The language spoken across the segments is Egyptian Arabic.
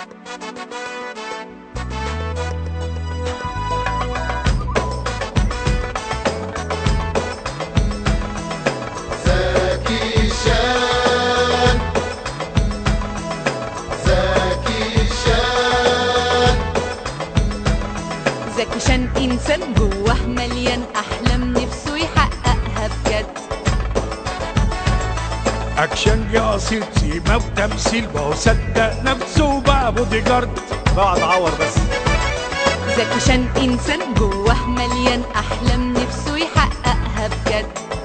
زكي شان زكي شان زكي شان إنسان جواه مليان أحلام نفسه يحققها بجد اكشن يا اصيل سيما وتمثيل ما هو صدق نفسه وبقى بودي جارد بقعد اعور بس زكي شان إنسان جواه مليان أحلام نفسه يحققها بجد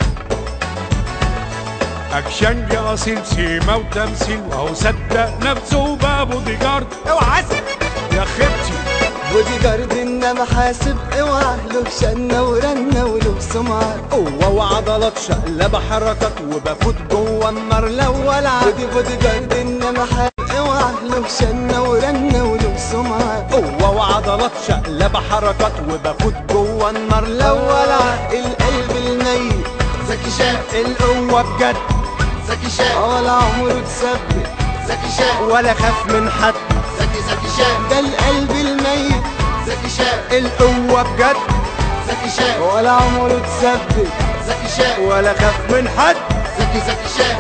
اكشن يا اصيل سيما وتمثيل وهو صدق نفسه وبقى بودي جارد اوعى يا خبتي بودي جارد انما حاسب اوعى له شنة ورنة وله سمعة قوة وعضلات شقلبة حركات وبفوت جوه النار لو ولع بودي بودي جارد انما حاسب اوعى له شنة ورنة وله سمعة قوة وعضلات شقلبة حركات وبفوت جوه النار لو ولع القلب الميت زكي شان القوة بجد زكي شان ولا عمره تثبت زكي شان ولا خاف من حد زكي زكي شان ده القلب الميت زكي شان القوة بجد زكي شان ولا عمره تثبت زكي شان ولا خاف من حد زكي زكي شان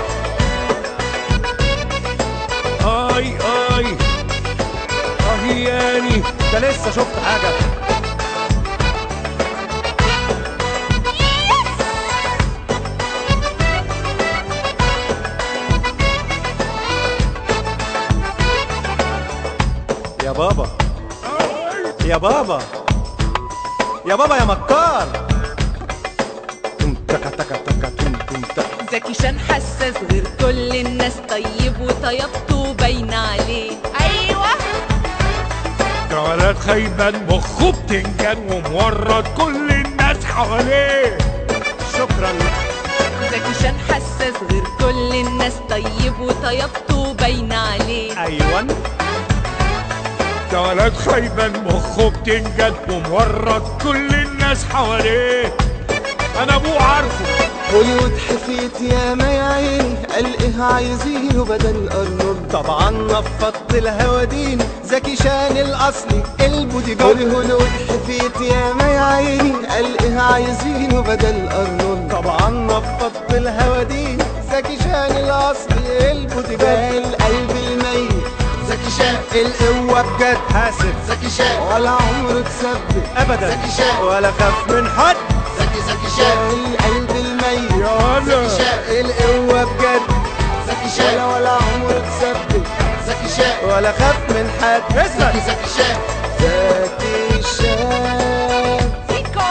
اي اي اهياني انت لسه شفت حاجة يا بابا يا بابا يا بابا يا مكار تم تكا تكا تكا تم تم تكا. زكي شان حساس غير كل الناس طيب وطيبته باينة عليه أيوة جولات خيبان مخه بتنجان ومورط كل الناس حواليه شكرا زكي شان حساس غير كل الناس طيب وطيبته باينة عليه ايوه جولات خيبان مخه بتنجان ومورط كل الناس حواليه انا ابوه عارفه هوليوود حفيت يا ما يا عيني قال ايه عايزينه بدل ارنولد طبعا نفضت الهوادين زكي شان الاصلي البودي جارد هولي هوليوود حفيت يا ما يا عيني قال ايه عايزينه بدل ارنولد طبعا نفضت الهوادين زكي شان الاصلي البودي ده جارد القلب الميت زكي شان القوة بجد حاسب زكي شان ولا عمره تثبت ابدا زكي شان. ولا خاف من حد زكي زكي ده شان القلب الميت يا انا زكي شان القوة بجد زكي ولا شان ولا عمره تثبت زكي شان ولا خاف من حد زكي اثبت زكي شان زكي شان فيكو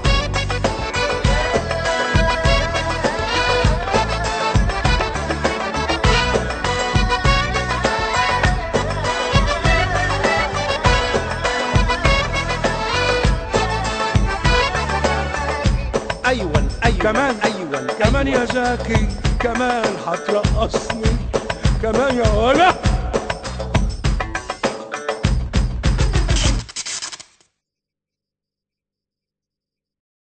ايوه ايوه كمان ايوه كمان يا زكي كمان هترقصني كمان يا ولا